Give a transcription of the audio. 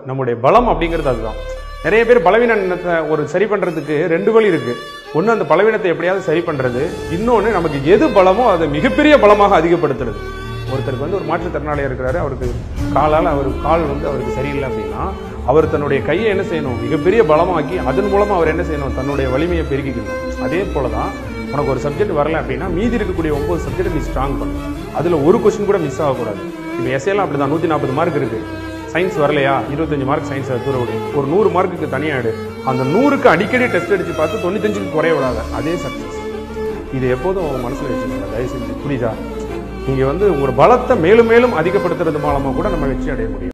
நம்முடைய பலம் அப்படிங்கிறது அதுதான் நிறைய பேர் பலவீனத்தை ஒரு சரி பண்றதுக்கு ரெண்டு வழி இருக்கு ஒன்று அந்த பலவீனத்தை எப்படியாவது சரி பண்றது இன்னொன்று நமக்கு எது பலமோ அதை மிகப்பெரிய பலமாக அதிகப்படுத்துறது ஒருத்தருக்கு வந்து ஒரு மாற்றுத்திறனாளியா இருக்கிறாரு அவருக்கு காலால் அவர் கால் வந்து அவருக்கு சரியில்லை அப்படின்னா அவர் தன்னுடைய கையை என்ன செய்யணும் மிகப்பெரிய பலமாக்கி அதன் மூலமா அவர் என்ன செய்யணும் தன்னுடைய வலிமையை பெருக்கிக்கணும் அதே போல தான் உனக்கு ஒரு சப்ஜெக்ட் வரல அப்படின்னா மீதி இருக்கக்கூடிய ஒன்பது சப்ஜெக்ட் நீ ஸ்ட்ராங் பண்ணணும் அதுல ஒரு கொஸ்டின் கூட மிஸ் ஆகக்கூடாது இப்போ எஸ்ஏலாம் அப்படி தான் நூற்றி நாற்பது மார்க் இருக்கு சயின்ஸ் வரலையா இருபத்தஞ்சு மார்க் சயின்ஸ் தூர விடு ஒரு நூறு மார்க்குக்கு தனியா எடு அந்த நூறுக்கு அடிக்கடி டெஸ்ட் அடிச்சு பார்த்து தொண்ணூத்தஞ்சுக்கு குறைய விடாத அதே சக்சஸ் இது எப்போதும் மனசுல வச்சுக்கோங்க தயவு செஞ்சு புரியுதா நீங்க வந்து உங்களோட பலத்தை மேலும் மேலும் அதிகப்படுத்துறது மூலமா கூட நம்ம வெற்றி அடைய முடியும்